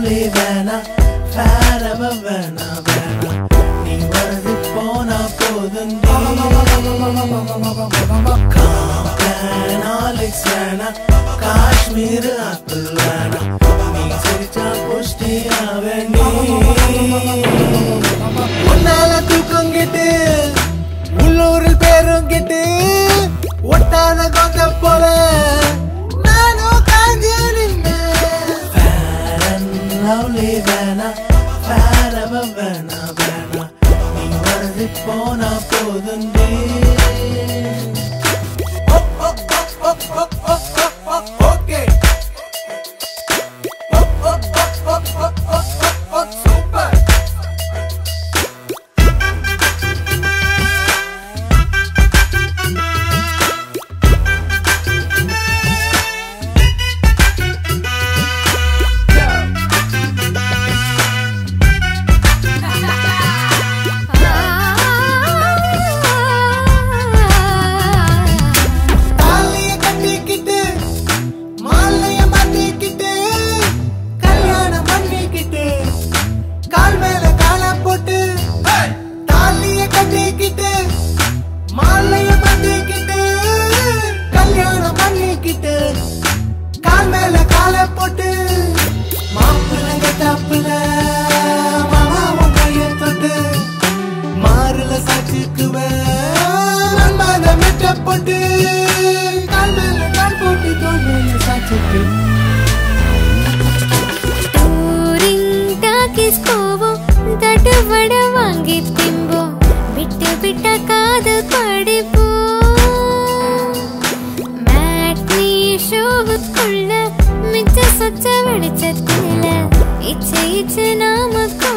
lovely வேணா வேறவ வேணா வேணா நீ வரது போனா போதும் ஆலிக்ஸ் வேணா காஷ்மீர் ஆப்பிள் வேணா நீ சிரிச்சா புஷ்டியாவ நீ உன்னால தூக்கம் கெட்டு உள்ளூரில் பேரும் கெட்டு ஒட்டாத கொண்ட போல நானும் காஞ்சு லவ்லி வேணா வேறவ வேணா வேணா நீ வரது போனா போதும் ஓகே சூப்பர் தாலிய கட்டிக்கிட்டு மாலைய மாட்டிக்கிட்டு கல்யாணம் பண்ணிக்கிட்டு கால் மேல கால போட்டு தாலிய கட்டிக்கிட்டு மாலைய மாட்டிக்கிட்டு கல்யாணம் பண்ணிக்கிட்டு கால் மேல கால போட்டு மாப்பிள்ளை தப்புல மாமாவும் கைய தொட்டு மாறுல சாட்சிக்குவேன் அன்பான மெட்ட போட்டு கால் மேல கால் போட்டு தோல் மேல சாட்சிக்கு டூரிங் டாக்கிஸ் போவோம் தட்டுவட வாங்கி திம்போம் விட்டு விட்ட காதல் படிப்போம் மேட்னி ஷோவுக்குள்ள மிச்ச சொச்ச வெளிச்சத்துல இச்சை இச்சை நாம